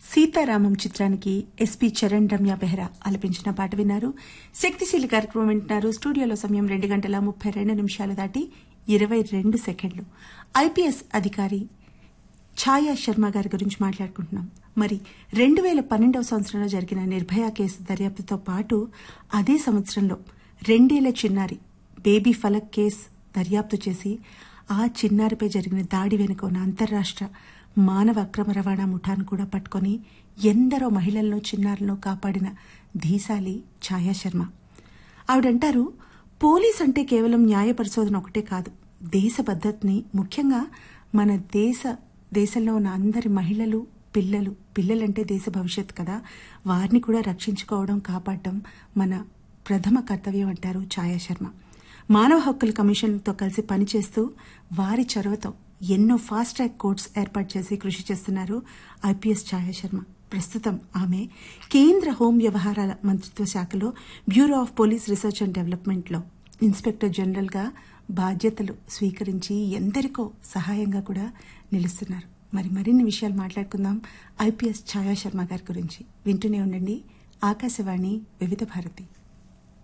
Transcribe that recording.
సీతారామం చిత్రానికి ఎస్పీ చరణ్ రమ్య బెహ్రా ఆలపించిన పాట విన్నారు శక్తిశీలి కార్యక్రమం వింటున్నారు స్టూడియోలో సమయం రెండు గంటల ముప్పై రెండు నిమిషాలు దాటి ఇరవై రెండు సెకండ్లు ఐపీఎస్ అధికారి ఛాయా శర్మ గారి గురించి మాట్లాడుకుంటున్నాం మరి రెండు వేల పన్నెండవ సంవత్సరంలో జరిగిన నిర్భయ కేసు దర్యాప్తుతో పాటు అదే సంవత్సరంలో రెండేళ్ల చిన్నారి బేబీ ఫలక్ కేసు దర్యాప్తు చేసి ఆ చిన్నారిపై జరిగిన దాడి వెనుక ఉన్న అంతర్రాష్ట్ర మానవ అక్రమ రవాణా ముఠాను కూడా పట్టుకొని ఎందరో మహిళలను చిన్నారులను కాపాడిన ధీశాలి ఛాయా శర్మ ఆవిడంటారు పోలీస్ అంటే కేవలం న్యాయ పరిశోధన ఒకటే కాదు దేశ పద్ధతిని ముఖ్యంగా మన దేశ దేశంలో ఉన్న అందరి మహిళలు పిల్లలు పిల్లలంటే దేశ భవిష్యత్ కదా వారిని కూడా రక్షించుకోవడం కాపాడటం మన ప్రథమ కర్తవ్యం అంటారు ఛాయా శర్మ మానవ హక్కుల కమిషన్తో కలిసి పనిచేస్తూ వారి చొరవతో ఎన్నో ఫాస్ట్ ట్రాక్ కోర్ట్స్ ఏర్పాటు చేసి కృషి చేస్తున్నారు ఐపీఎస్ ఛాయా శర్మ ప్రస్తుతం ఆమె కేంద్ర హోం వ్యవహారాల మంత్రిత్వ శాఖలో bureau of police research and డెవలప్మెంట్లో ఇన్స్పెక్టర్ జనరల్ గా బాధ్యతలు స్వీకరించి ఎందరికో సహాయంగా కూడా నిలుస్తున్నారు మరి మరిన్ని విషయాలు మాట్లాడుకుందాం ఐపీఎస్ ఛాయా శర్మ గారి గురించి వింటూనే ఉండండి ఆకాశవాణి వివిధ భారతి